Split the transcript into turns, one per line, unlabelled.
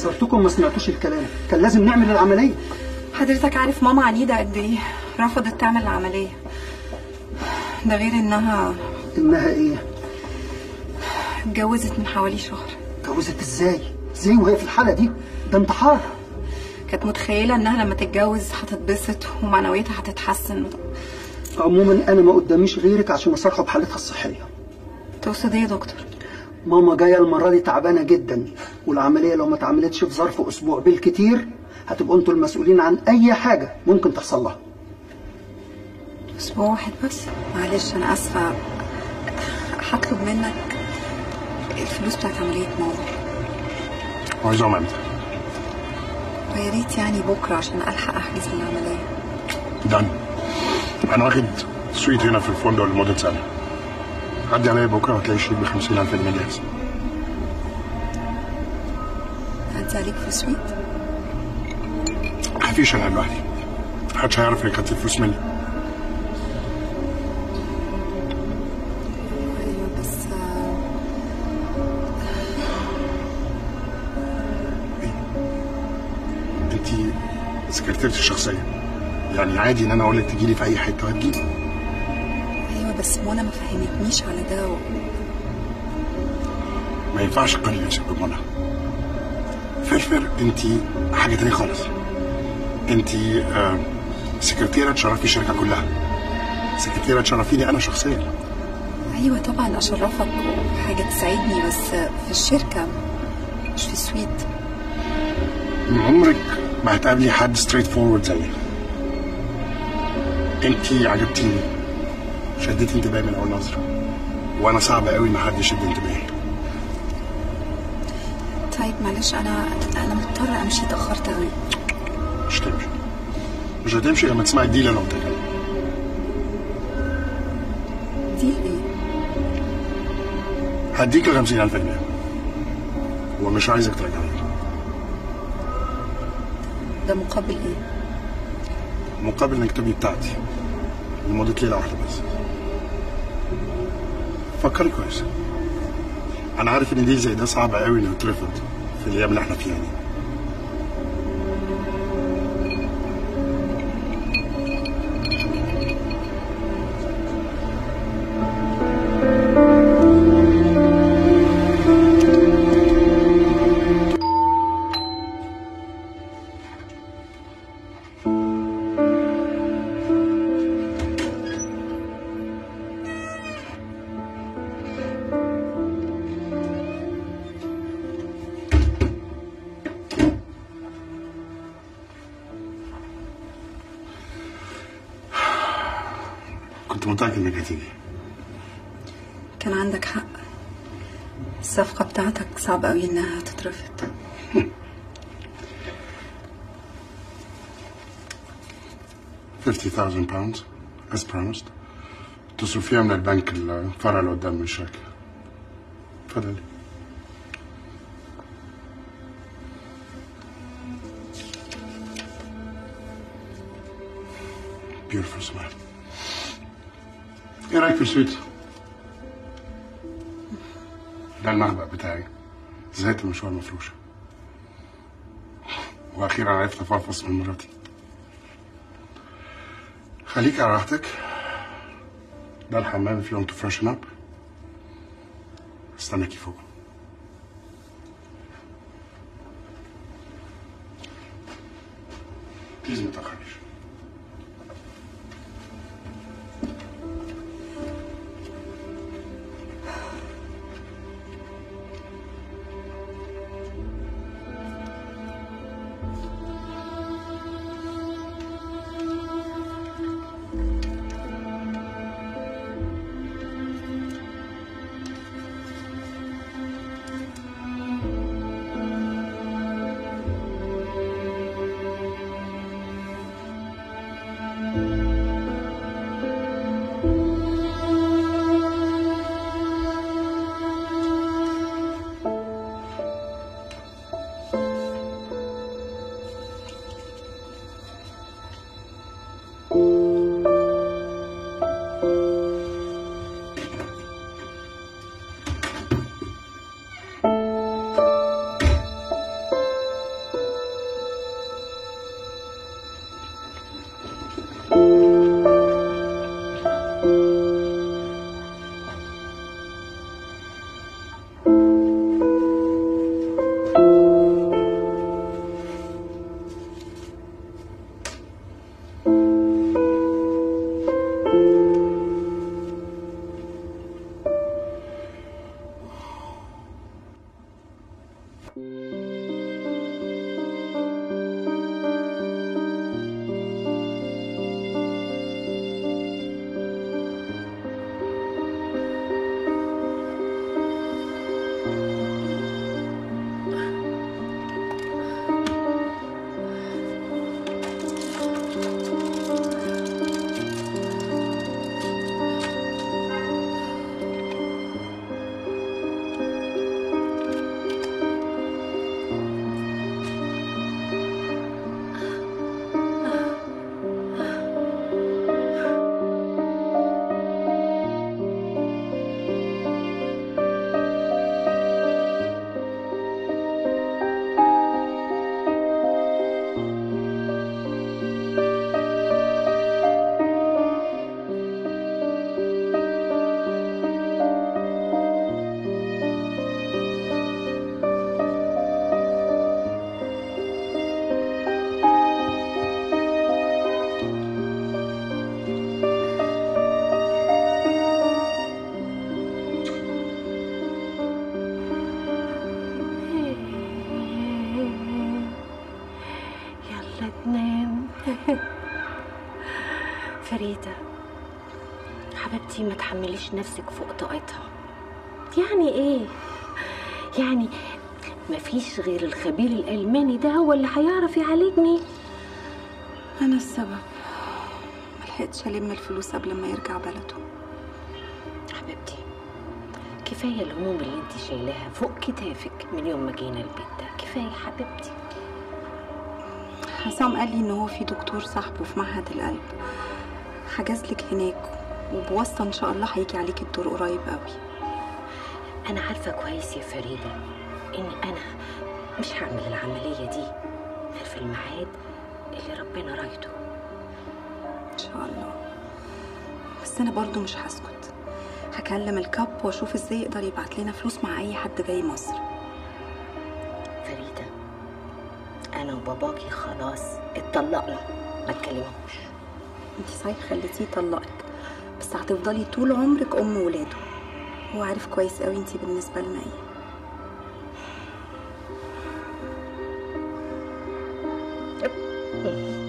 حذرتكم ما سمعتوش الكلام كان لازم نعمل العمليه
حضرتك عارف ماما عنيدة قد ايه رفضت تعمل العملية ده غير انها
انها ايه
اتجوزت من حوالي شهر
اتجوزت ازاي ازاي وهي في الحاله دي ده انتحار
كانت متخيلة انها لما تتجوز هتتبسط ومعنويتها هتتحسن
عموما انا ما قداميش غيرك عشان اصارحه بحالتها الصحيه
تقصد ايه يا دكتور
ماما جايه المره دي تعبانه جدا والعمليه لو ما اتعملتش في ظرف اسبوع بالكتير هتبقوا انتوا المسؤولين عن اي حاجه ممكن تحصل لها
اسبوع واحد بس معلش انا اسفة هطلب منك الفلوس بتاعت عملية ماما
عايزهم امتى؟
ويا ريت يعني بكرة عشان الحق احجز العملية
دان انا واخد سويت هنا في الفندق لمده سنه عدي عليا بكره وهتلاقي شريك ب 50000 جنيه جاهز
عدي عليك في سويت
مفيش انا لوحدي محدش هيعرف انك خدت الفلوس مني
ايوه بس آه،
انت سكرتيرتي الشخصيه يعني عادي ان انا اقول لك تجي لي في اي حته وهتجيلي
ايوه بس منى ما فهمتنيش على ده و...
ما ينفعش تقارني نفسك بمنى فرفر انت حاجه تانية خالص انت آه سكرتيره تشرفي الشركه كلها سكرتيره تشرفيني انا شخصيا
ايوه طبعا اشرفك وحاجه تساعدني بس في الشركه مش في السويت
عمرك ما هتقابلي حد ستريت فورورد زيي انت عجبتيني شديتي انتباهي من اول نظره وانا صعب قوي ما حد يشد انتباهي
طيب معلش انا انا مضطره امشي اتاخرت قوي
مش تمشي مش هتمشي لما تسمعي الديل اللي انا قلت لك
دي ايه
هديك ال 50000 جنيه ومش عايزك ترجعها
ده مقابل ايه
مقابل انك تبقي بتاعتي لمدة ليلة واحدة بس فكري كويس انا عارف ان دي زي ده صعب قوي انه يترفض في الايام اللي احنا فيها دي كنت متأكد انك هتيجي
كان عندك حق الصفقه بتاعتك صعب قوي انها تترفض
fifty thousand pounds as promised تصرفيها من البنك الفرع اللي قدام من الشركة اتفضلي beautiful smile ايه رايك في السويت؟ ده المهبط بتاعي زهقت من المشوار مفروش واخيرا عرفت افضفض من مراتي خليك على راحتك ده الحمام if you want to freshen up استناكي فوق بليز ما تاخرش
ولا تنام فريدة حبيبتي ما تحمليش نفسك فوق طاقتها يعني ايه يعني مفيش غير الخبير الألماني ده هو اللي هيعرف يعالجني
انا السبب ملحقتش الم الفلوس قبل ما يرجع بلده
حبيبتي كفاية الهموم اللي انت شايلاها فوق كتافك من يوم ما جينا البيت ده كفاية حبيبتي
حسام قال لي ان هو في دكتور صاحبه في معهد القلب حجز لك هناك وبواسطة ان شاء الله هيجي عليك الدور قريب قوي
أنا عارفة كويس يا فريدة إن أنا مش هعمل العملية دي غير في الميعاد اللي ربنا رايده
ان شاء الله بس انا برضو مش هسكت هكلم الكاب واشوف ازاي يقدر يبعت لنا فلوس مع اي حد جاي مصر
فريدة أنا وباباكي خلاص اتطلقنا ما تكلمهوش
انت صحيح خليتيه يطلقك بس هتفضلي طول عمرك ام ولاده هو عارف كويس قوي انت بالنسبه لنا ايه
إيه؟